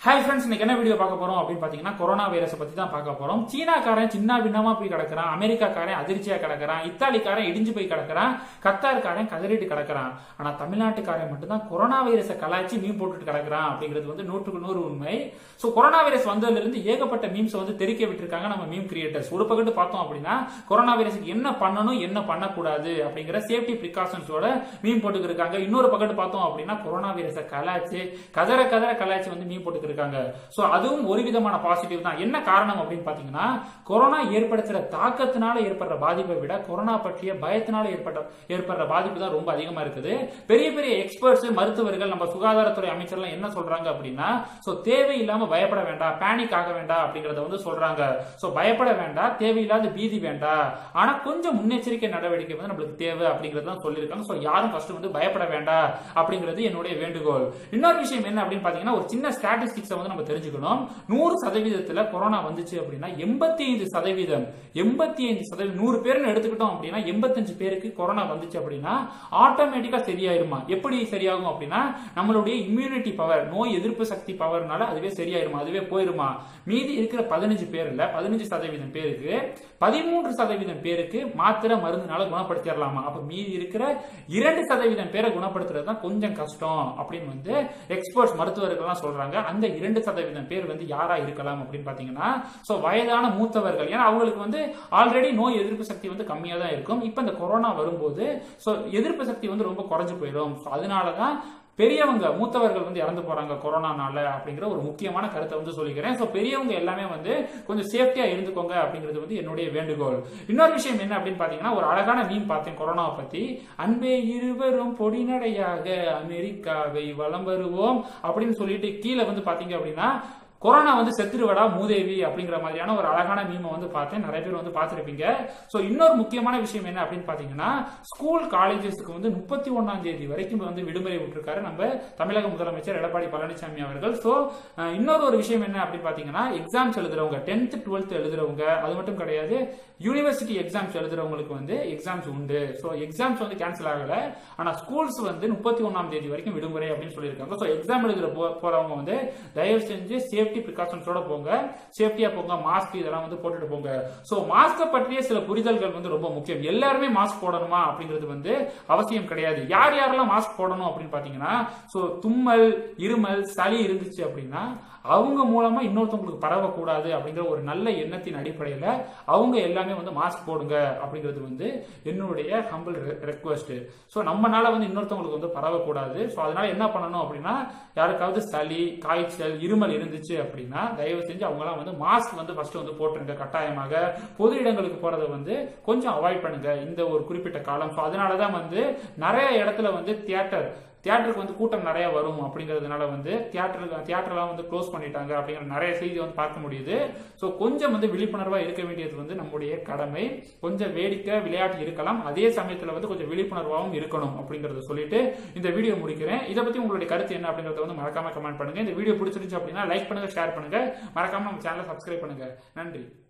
hi friends இன்னைக்கு என்ன video பார்க்க போறோம் அப்படின்னு பாத்தீங்கன்னா கொரோனா வைரஸ் பத்தி தான் பார்க்க போறோம் சீனாக்காரன் சின்ன பின்னமா போய் கிடக்குறான் அமெரிக்காக்காரன் அதிர்ச்சியா கிடக்குறான் இத்தாலிக்காரன் இடிஞ்சு போய் கிடக்குறான் கத்தாருக்காரன் கதறிட்டு கிடக்குறான் ஆனா தமிழ்நாட்டுக்காரன் மட்டும்தான் கொரோனா வைரஸை கலாய்ச்சி மீன் போட்டுட்டு கிடக்குறான் அப்படிங்கிறது வந்து நூற்றுக்கு நூறு உண்மை சோ கொரோனா வைரஸ் வந்ததுல இருந்து ஏகப்பட்ட மீம்ஸ் வந்து தெரிக்க விட்டுருக்காங்க நம்ம மீம் கிரியேட்டர்ஸ் ஒரு பக்கத்து பார்த்தோம் அப்படின்னா கொரோனா வைரஸுக்கு என்ன பண்ணணும் என்ன பண்ணக்கூடாது அப்படிங்கிற சேஃப்டி ப்ரிகாஷன்ஸோட மீன் போட்டுக்கு இருக்காங்க இன்னொரு பக்கத்து பார்த்தோம் அப்படின்னா கொரோனா வைரஸை கலாய்ச்சி கதற கதற கலாய்ச்சி வந்து மீன் போட்டுக்கு இருக்காங்க சோ அதுவும் ஒரு விதமான பாசிட்டிவ் தான் என்ன காரணம் அப்படின்னு பாத்தீங்கன்னா கொரோனா ஏற்படுத்துற தாக்கத்தினால ஏற்படுற பாதிப்பை விட கொரோனா பற்றிய பயத்தினால ஏற்பட்ட ஏற்படுற பாதிப்பு தான் ரொம்ப அதிகமா இருக்குது பெரிய பெரிய எக்ஸ்பர்ட்ஸ் மருத்துவர்கள் நம்ம சுகாதாரத்துறை அமைச்சர்லாம் என்ன சொல்றாங்க அப்படின்னா சோ தேவையில்லாம பயப்பட வேண்டாம் பேனிக் ஆக வேண்டாம் அப்படிங்கறத வந்து சொல்றாங்க சோ பயப்பட வேண்டாம் தேவையில்லாத பீதி வேண்டாம் ஆனா கொஞ்சம் முன்னெச்சரிக்கை நடவடிக்கை வந்து நம்மளுக்கு தேவை அப்படிங்கறது தான் சொல்லியிருக்காங்க சோ யாரும் ஃபர்ஸ்ட் வந்து பயப்பட வேண்டாம் அப்படிங்கிறது என்னுடைய வேண்டுகோள் இன்னொரு விஷயம் என்ன அப்படின்னு பாத்தீங்கன்னா ஒரு சின்ன ஸ்டாட்டிஸ்டிக்ஸ் வந்து நம்ம தெரிஞ்சுக்கணும் நூறு சதவீதத்துல கொரோனா வந்துச்சு அப்படின்னா எண்பத்தி ஐந்து சதவீதம் எண்பத்தி ஐந்து சதவீதம் நூறு பேர்னு எடுத்துக்கிட்டோம் அப்படின்னா எண்பத்தஞ்சு பேருக்கு கொரோனா வந்துச்சு அப்படின்னா ஆட்டோமேட்டிக்கா சரியாயிருமா எப்படி சரியாகும் அப்படின்னா நம்மளுடைய இம்யூனிட்டி பவர் நோய் எதிர்ப்பு சக்தி பவர்னால அதுவே சரியாயிருமா அதுவே போயிருமா மீதி இருக்கிற பதினஞ்சு பேர்ல பதினஞ்சு சதவீதம் பேருக்கு பதிமூன்று சதவீதம் பேருக்கு மாத்திரை மருந்துனால குணப்படுத்திடலாமா அப்ப மீதி இருக்கிற இரண்டு சதவீதம் பேரை குணப்படுத்துறது தான் கொஞ்சம் கஷ்டம் அப்படின்னு வந்து எக்ஸ்பர்ட்ஸ் மருத்துவர்கள்லாம் சொல்றாங்க அந்த இரண்டு சதவீதம் பேர் வந்து யாரா இருக்கலாம் அப்படின்னு பாத்தீங்கன்னா சோ வயதான மூத்தவர்கள் ஏன்னா அவங்களுக்கு வந்து ஆல்ரெடி நோய் எதிர்ப்பு சக்தி வந்து கம்மியா தான் இருக்கும் இப்ப இந்த கொரோனா வரும்போது சோ எதிர்ப்பு சக்தி வந்து ரொம்ப குறைஞ்சு போயிடும் So அதனாலதான் பெரியவங்க மூத்தவர்கள் வந்து இறந்து போறாங்க கொரோனானால அப்படிங்கிற ஒரு முக்கியமான கருத்தை வந்து சொல்லிக்கிறேன் ஸோ பெரியவங்க எல்லாமே வந்து கொஞ்சம் சேஃப்டியா இருந்துக்கோங்க அப்படிங்கிறது வந்து என்னுடைய வேண்டுகோள் இன்னொரு விஷயம் என்ன அப்படின்னு பாத்தீங்கன்னா ஒரு அழகான மீன் பார்த்தேன் கொரோனாவை பத்தி அன்பே இருவரும் பொடிநடையாக அமெரிக்காவை வலம் வருவோம் அப்படின்னு சொல்லிட்டு கீழே வந்து பாத்தீங்க அப்படின்னா கொரோனா வந்து செத்துருவடா மூதேவி அப்படிங்கிற மாதிரியான ஒரு அழகான மீமை வந்து பார்த்தேன் நிறைய பேர் வந்து பார்த்துருப்பீங்க ஸோ இன்னொரு முக்கியமான விஷயம் என்ன அப்படின்னு பார்த்தீங்கன்னா ஸ்கூல் காலேஜஸ்க்கு வந்து முப்பத்தி ஒன்னாம் தேதி வரைக்கும் வந்து விடுமுறை விட்டுருக்காரு நம்ம தமிழக முதலமைச்சர் எடப்பாடி பழனிசாமி அவர்கள் ஸோ இன்னொரு ஒரு விஷயம் என்ன அப்படின்னு பார்த்தீங்கன்னா எக்ஸாம்ஸ் எழுதுறவங்க டென்த் டுவெல்த் எழுதுறவங்க அது மட்டும் கிடையாது யூனிவர்சிட்டி எக்ஸாம்ஸ் எழுதுறவங்களுக்கு வந்து எக்ஸாம்ஸ் உண்டு ஸோ எக்ஸாம்ஸ் வந்து கேன்சல் ஆகல ஆனால் ஸ்கூல்ஸ் வந்து முப்பத்தி ஒன்னாம் தேதி வரைக்கும் விடுமுறை அப்படின்னு சொல்லியிருக்காங்க ஸோ எக்ஸாம் எழுதுற போ- போறவங்க வந்து தயவு செஞ்சு சேஃப்டி ப்ரிகாஷன்ஸோட போங்க சேஃப்டியா போங்க மாஸ்க் இதெல்லாம் வந்து போட்டுட்டு போங்க ஸோ மாஸ்கை பற்றிய சில புரிதல்கள் வந்து ரொம்ப முக்கியம் எல்லாருமே மாஸ்க் போடணுமா அப்படிங்கிறது வந்து அவசியம் கிடையாது யார் யாரெல்லாம் மாஸ்க் போடணும் அப்படின்னு பாத்தீங்கன்னா ஸோ தும்மல் இருமல் சளி இருந்துச்சு அப்படின்னா அவங்க மூலமா இன்னொருத்தவங்களுக்கு பரவக்கூடாது அப்படிங்கிற ஒரு நல்ல எண்ணத்தின் அடிப்படையில் அவங்க எல்லாமே வந்து மாஸ்க் போடுங்க அப்படிங்கிறது வந்து என்னுடைய ஹம்பிள் ரெக்வஸ்ட் ஸோ நம்மனால வந்து இன்னொருத்தவங்களுக்கு வந்து பரவக்கூடாது ஸோ அதனால என்ன பண்ணணும் அப்படின்னா யாருக்காவது சளி காய்ச்சல் இருமல் இருந்துச்சு அப்படின்னா தயவு செஞ்சு அவங்கலாம் வந்து மாஸ்க் வந்து ஃபர்ஸ்ட் வந்து போட்டுருங்க கட்டாயமாக பொது இடங்களுக்கு போறதை வந்து கொஞ்சம் அவாய்ட் பண்ணுங்க இந்த ஒரு குறிப்பிட்ட காலம் ஸோ அதனால தான் வந்து நிறைய இடத்துல வந்து தியேட்டர் தியேட்டருக்கு வந்து கூட்டம் நிறைய வரும் அப்படிங்கிறதுனால வந்து தியேட்டர் தியேட்டர்லாம் வந்து க்ளோஸ் பண்ணிட்டாங்க அப்படிங்கிற நிறைய செய்தி வந்து பார்க்க முடியுது ஸோ கொஞ்சம் வந்து விழிப்புணர்வா இருக்க வேண்டியது வந்து நம்முடைய கடமை கொஞ்சம் வேடிக்கை விளையாட்டு இருக்கலாம் அதே சமயத்துல வந்து கொஞ்சம் விழிப்புணர்வாகவும் இருக்கணும் அப்படிங்கறத சொல்லிட்டு இந்த வீடியோ முடிக்கிறேன் இதை பத்தி உங்களுடைய கருத்து என்ன அப்படிங்கறத வந்து மறக்காம கமெண்ட் பண்ணுங்க இந்த வீடியோ பிடிச்சிருந்துச்சு அப்படின்னா லைக் பண்ணுங்க ஷேர் பண்ணுங்க மறக்காம நம்ம சேனலை சப்ஸ்கிரைப் பண்ணுங்க நன்றி